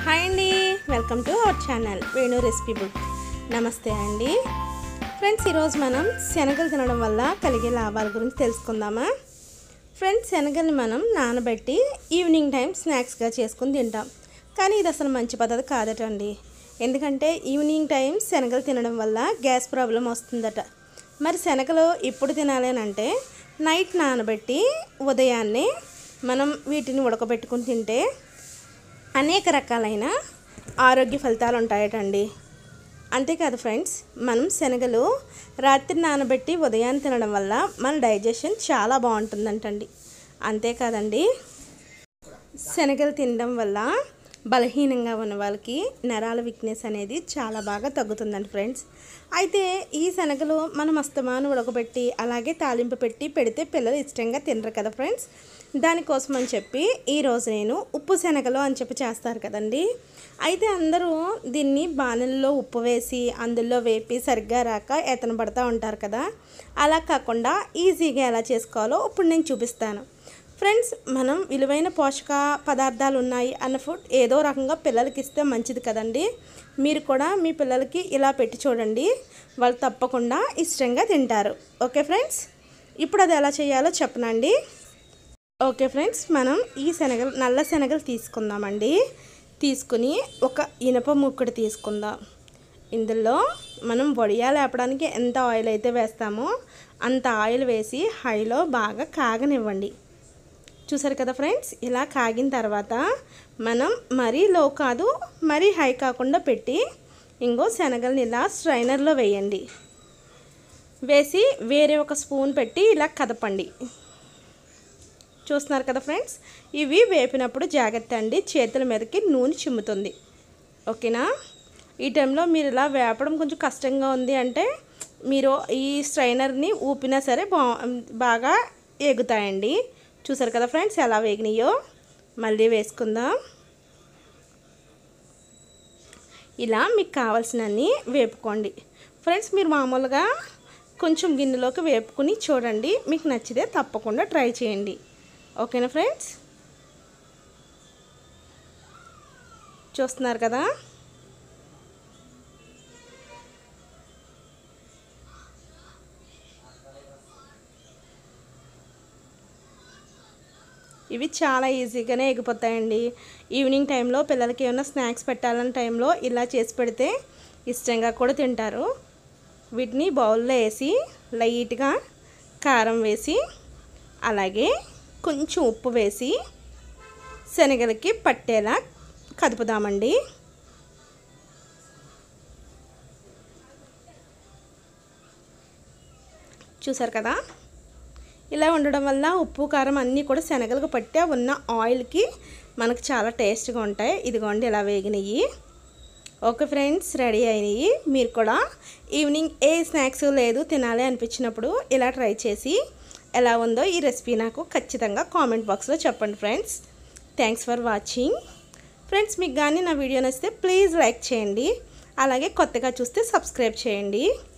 hi అండి welcome to our channel Venu recipe book నమస్తే అండి ఫ్రెండ్స్ ఈరోజు మనం శనగలు తినడం వల్ల కలిగే లాభాల గురించి తెలుసుకుందామా ఫ్రెండ్స్ శనగల్ని మనం నానబెట్టి ఈవినింగ్ టైం స్నాక్స్గా చేసుకుని తింటాం కానీ ఇది అసలు మంచి పద్ధతి కాదటండి ఎందుకంటే ఈవినింగ్ టైం శనగలు తినడం వల్ల గ్యాస్ ప్రాబ్లం వస్తుందట మరి శనగలు ఎప్పుడు తినాలి అని అంటే నైట్ నానబెట్టి ఉదయాన్నే మనం వీటిని ఉడకబెట్టుకుని తింటే అనేక రకాలైన ఆరోగ్య ఫలితాలు ఉంటాయటండి అంతేకాదు ఫ్రెండ్స్ మనం శనగలు రాత్రి నానబెట్టి ఉదయాన్నే తినడం వల్ల మన డైజెషన్ చాలా బాగుంటుందంటండి అంతేకాదండి శనగలు తినడం వల్ల బలహీనంగా ఉన్న వాళ్ళకి నరాల వీక్నెస్ అనేది చాలా బాగా తగ్గుతుందండి ఫ్రెండ్స్ అయితే ఈ శనగలు మనం అస్తమాను ఉడకబెట్టి అలాగే తాలింపు పెట్టి పెడితే పిల్లలు ఇష్టంగా తినరు కదా ఫ్రెండ్స్ దానికోసం అని చెప్పి ఈరోజు నేను ఉప్పు శనగలు అని చెప్పి చేస్తారు కదండి అయితే అందరూ దీన్ని బాణల్లో ఉప్పు వేసి అందులో వేపి సరిగ్గా రాక ఎతన పడతా ఉంటారు కదా అలా కాకుండా ఈజీగా ఎలా చేసుకోవాలో ఇప్పుడు నేను చూపిస్తాను ఫ్రెండ్స్ మనం విలువైన పోషక పదార్థాలు ఉన్నాయి అన్న ఫుడ్ ఏదో రకంగా పిల్లలకి ఇస్తే మంచిది కదండి మీరు కూడా మీ పిల్లలకి ఇలా పెట్టి చూడండి వాళ్ళు తప్పకుండా ఇష్టంగా తింటారు ఓకే ఫ్రెండ్స్ ఇప్పుడు అది ఎలా చేయాలో చెప్పనండి ఓకే ఫ్రెండ్స్ మనం ఈ శనగలు నల్ల శనగలు తీసుకుందామండి తీసుకుని ఒక ఇనప ముక్కడు తీసుకుందాం ఇందులో మనం వడియాలు వేపడానికి ఎంత ఆయిల్ అయితే వేస్తామో అంత ఆయిల్ వేసి హైలో బాగా కాగనివ్వండి చూసారు కదా ఫ్రెండ్స్ ఇలా కాగిన తర్వాత మనం మరీ లో కాదు మరీ హై కాకుండా పెట్టి ఇంకో శనగల్ని ఇలా స్ట్రైనర్లో వేయండి వేసి వేరే ఒక స్పూన్ పెట్టి ఇలా కదపండి చూస్తున్నారు కదా ఫ్రెండ్స్ ఇవి వేపినప్పుడు జాగ్రత్త అండి చేతుల మీదకి నూనె చిమ్ముతుంది ఓకేనా ఈ టైంలో మీరు ఇలా వేపడం కొంచెం కష్టంగా ఉంది అంటే మీరు ఈ స్ట్రైనర్ని ఊపినా సరే బా బాగా ఎగుతాయండి చూసారు కదా ఫ్రెండ్స్ ఎలా వేగినాయో మళ్ళీ వేసుకుందాం ఇలా మీకు కావాల్సినన్ని వేపుకోండి ఫ్రెండ్స్ మీరు మామూలుగా కొంచెం గిన్నెలోకి వేపుకుని చూడండి మీకు నచ్చితే తప్పకుండా ట్రై చేయండి ఓకేనా ఫ్రెండ్స్ చూస్తున్నారు కదా ఇవి చాలా ఈజీగానే ఎగిపోతాయండి ఈవినింగ్ టైంలో పిల్లలకి ఏమైనా స్నాక్స్ పెట్టాలన్న టైంలో ఇలా చేసి పెడితే ఇష్టంగా కూడా తింటారు వీటిని బౌల్లో వేసి లైట్గా కారం వేసి అలాగే కొంచెం ఉప్పు వేసి శనగలకి పట్టేలా కదుపుదామండి చూసారు కదా ఇలా ఉండడం వల్ల ఉప్పు కారం అన్నీ కూడా శనగలకు పట్టి ఉన్న ఆయిల్కి మనకు చాలా టేస్ట్గా ఉంటాయి ఇదిగోండి ఇలా వేగినాయి ఓకే ఫ్రెండ్స్ రెడీ అయినాయి మీరు కూడా ఈవినింగ్ ఏ స్నాక్స్ లేదు తినాలి అనిపించినప్పుడు ఇలా ట్రై చేసి ఎలా ఉందో ఈ రెసిపీ నాకు ఖచ్చితంగా కామెంట్ బాక్స్లో చెప్పండి friends thanks for watching friends మీకు కానీ నా వీడియో నచ్చితే ప్లీజ్ లైక్ చేయండి అలాగే కొత్తగా చూస్తే సబ్స్క్రైబ్ చేయండి